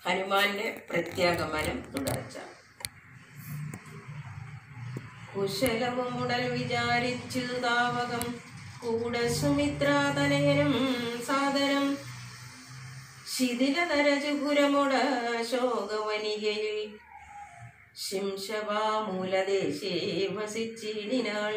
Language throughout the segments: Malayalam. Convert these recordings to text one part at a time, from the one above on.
ഹനുമാന്റെ പ്രത്യാഗമനം തുടർച്ച കുശലവും ഉടൽ വിചാരിച്ചു താവകം കൂടെ സുമിത്രാതനയനും സാദരം ശിഥിലതരചുപുരമുട ശോകവനികയിൽ ശിംശവാമൂലദേശേ വസിച്ചിടിനാൾ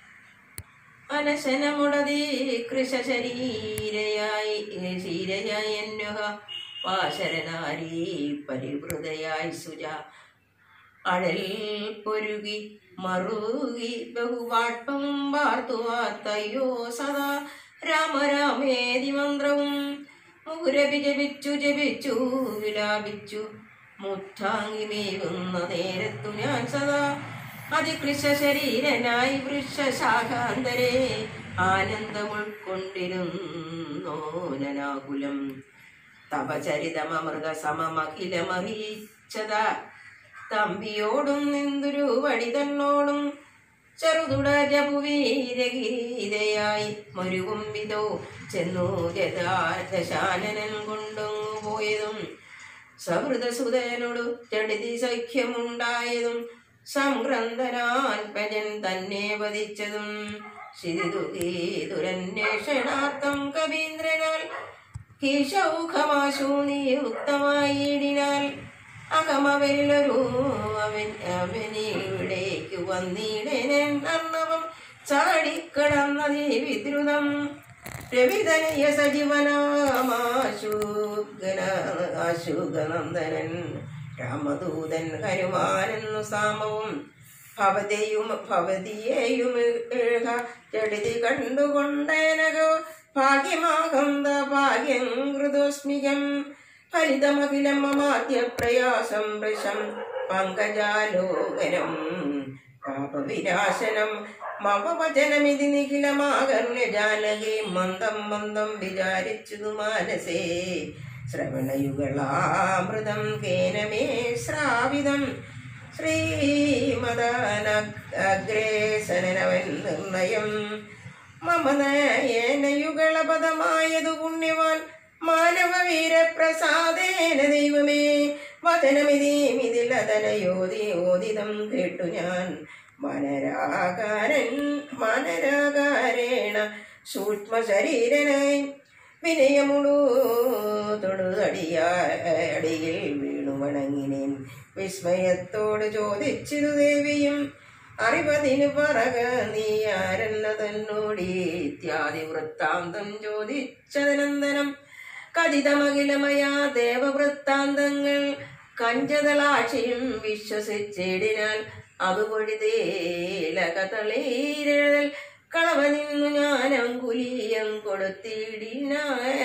അനശനമുടതി കൃശരീരയായി ശീരയായി അന്വഹ വാശരനാരി പരിവൃതയായി സുജ അഴൽ പൊരുകി മറുകി ബഹുവാട്ടം വാർത്തുവാത്തയ്യോ സദാ രാമരാമേതി മന്ത്രവും മുരപി ജപിച്ചു ജപിച്ചു വിലാപിച്ചു മുത്താങ്ങിമേകുന്ന നേരത്തു ഞാൻ സദാ അതികൃശ ശരീരനായി വൃക്ഷശാഖാന്തരെ ആനന്ദം ഉൾക്കൊണ്ടിരുന്നോനനാകുലം തപചരിതമൃത സമമഖിലമറിയിച്ചത തമ്പിയോടും നിന്തൊരു വടി തന്നോടും ചെറുതുടരപുവീരഗീതയായി മരുവും വിധോ ചെന്നു ദശാനനൻ കൊണ്ടുങ്ങു പോയതും സഹൃദസുതനോടു ചടിതി സഖ്യമുണ്ടായതും സംഗ്രന്ഥനാൽപജൻ തന്നെ വധിച്ചതും ശിതുരന്വേഷണാർത്ഥം കവീന്ദ്രനാൽ കീശൗഖമാശു നിയുക്തമായിടിനാൽ അകമവരിലൊരു അവൻ അവനിവിടേക്കു വന്നിടനൻ അർണവം ചാടിക്കടന്ന വിദ്രുതം രവിതനയ സജീവനാമാശുഗന ആശുഗനന്ദനൻ രാമദൂതൻ ഹനുമാനെന്നു സാമവും ഭവതയും ഭവതിയെയും ഏക ജഡിതി കണ്ടുകൊണ്ടേനകോ ഭാഗ്യമാകന്ത ഭാഗ്യം കൃതോസ്മികം ഫലിതമഖിലം മമാദ്യ പ്രയാസം വൃശം പങ്കജാലോകനം പാപവിനാശനം മമ വചനമിതി നിഖിലമാകർണ്യ ജാനകി മന്ദം മന്ദം വിചാരിച്ചതു മാനസേ ശ്രവണയുഗളാമൃതം കേനമേ ശ്രാവിതം ശ്രീമദാനഗ്രേസനവൻ നിർണയം മമ നയനയുഗളപദമായതു പുണ്യവാൻ മാനവവീരപ്രസാദേന ദൈവമേ വചനമിതീമിതിലതനയോതി ഓദിതം കേട്ടു ഞാൻ മനരാകാരൻ മനരാകാരേണ സൂക്ഷ്മ ശരീരനായി വിനയമുടു തൊടുതടിയാടിയിൽ വീണു വണങ്ങിനേൻ വിസ്മയത്തോട് ചോദിച്ചിരു ദേവിയും അറിവതിന് പറക നീ ആരെന്ന തന്നോടി ഇത്യാദി വൃത്താന്തം ചോദിച്ചതനന്തരം കഥിതമഖിലമയാ ദേവവൃത്താന്തങ്ങൾ കഞ്ചതളാക്ഷിയും വിശ്വസിച്ചിടിനാൽ അതുപൊഴിതേലകതളീരഴൽ കളവ നിന്നു ഞാൻ അങ്കുലീയം കൊടുത്തിടിന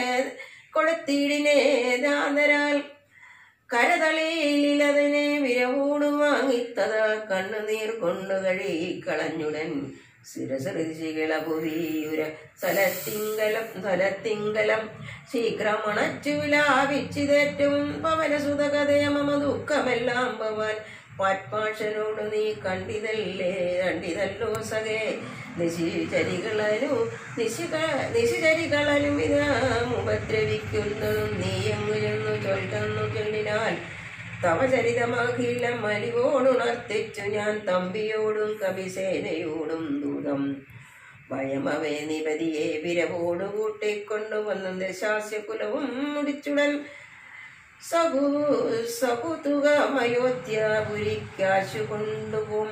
കൊടുത്തിടിനേതാന്തരാൽ കരതളിയിലതിനെ വിരവോട് വാങ്ങിത്തത കണ്ണുനീർ കൊണ്ടു കഴുകിക്കളഞ്ഞുടൻ ശിരസൃതികളപുരീയുര സ്ഥലത്തിങ്കലം സ്ഥലത്തിങ്കലം ശീഘ്രമണച്ചു വിലാപിച്ചിതേറ്റവും പവനസുത കഥയമമ ദുഃഖമെല്ലാം ഭവാൻ പാറ്റ്പാഷനോട് നീ കണ്ടിതല്ലേ കണ്ടിതല്ലോ സഖേ നിശിചരികളു നിശിക നിശിചരികളലും ഇതാം ഉപദ്രവിക്കുന്നതും നീയങ്ങു ചെന്നു ചൊൽക്കുന്നു ചൊല്ലിനാൽ തവ ചരിതമഖിലം മലിവോടുണർത്തിച്ചു ഞാൻ തമ്പിയോടും കവിസേനയോടും ദൂതം ഭയമവേ നിപതിയെ വിരവോടു കൂട്ടിക്കൊണ്ടുവന്നു ദശാസ്യകുലവും മുടിച്ചുടൻ സകു സകുതുകമയോധ്യാപുരിക്കാശു കൊണ്ടുപോം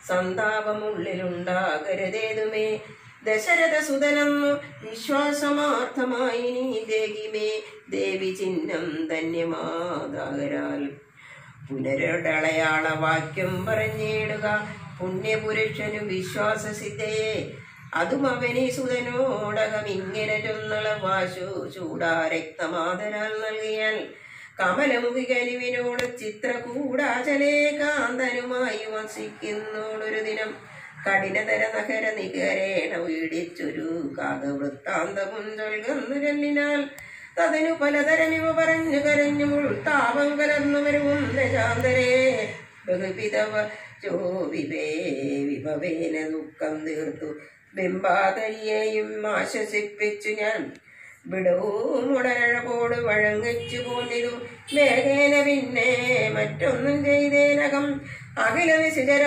സന്താപമുള്ളിലുണ്ടാകരുതേതുമേ ദശരഥ സുതനെന്നു വിശ്വാസമാർത്ഥമായി നീ ദേഹിമേ ദേവി ചിഹ്നം ധന്യമാതാകരാൽ പുനരടളയാള വാക്യം പറഞ്ഞിടുക പുണ്യപുരുഷനു വിശ്വാസസിദ്ധയെ അതും അവനി സുതനോടകം ഇങ്ങനെ ചൊന്നള വാശു ചൂടാ രക്തമാതരാൽ നൽകിയാൽ കമലമുഖികനുവിനോട് ചിത്രകൂടാചലേ കാന്തനുമായി വസിക്കുന്നോടൊരു ദിനം കഠിനതര നഗര നികരേണ വീടിച്ചൊരു കാകവൃത്താന്തമുൻ ചൊൽകന്നു ചൊല്ലിനാൽ തതിനു പലതരമിവ പറഞ്ഞു കരഞ്ഞു താപം കലർന്നു വരുവും ശാന്തരേ ബഹുവിധവ ചോവിവേ വിഭവേന ദുഃഖം തീർത്തു ബിംബാതരിയെയും ആശ്വസിപ്പിച്ചു ഞാൻ വിടവും ഉടനഴകോട് വഴങ്ങിച്ചു പോന്നിതു വേഗേന പിന്നെ മറ്റൊന്നും ചെയ്തേനകം അഖില നിശിചര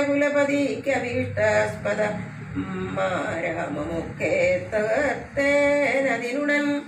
കുലപതിക്കഭീഷ്ടാസ്പദ മാരാമമൊക്കെ തകർത്തേനതിനുടൻ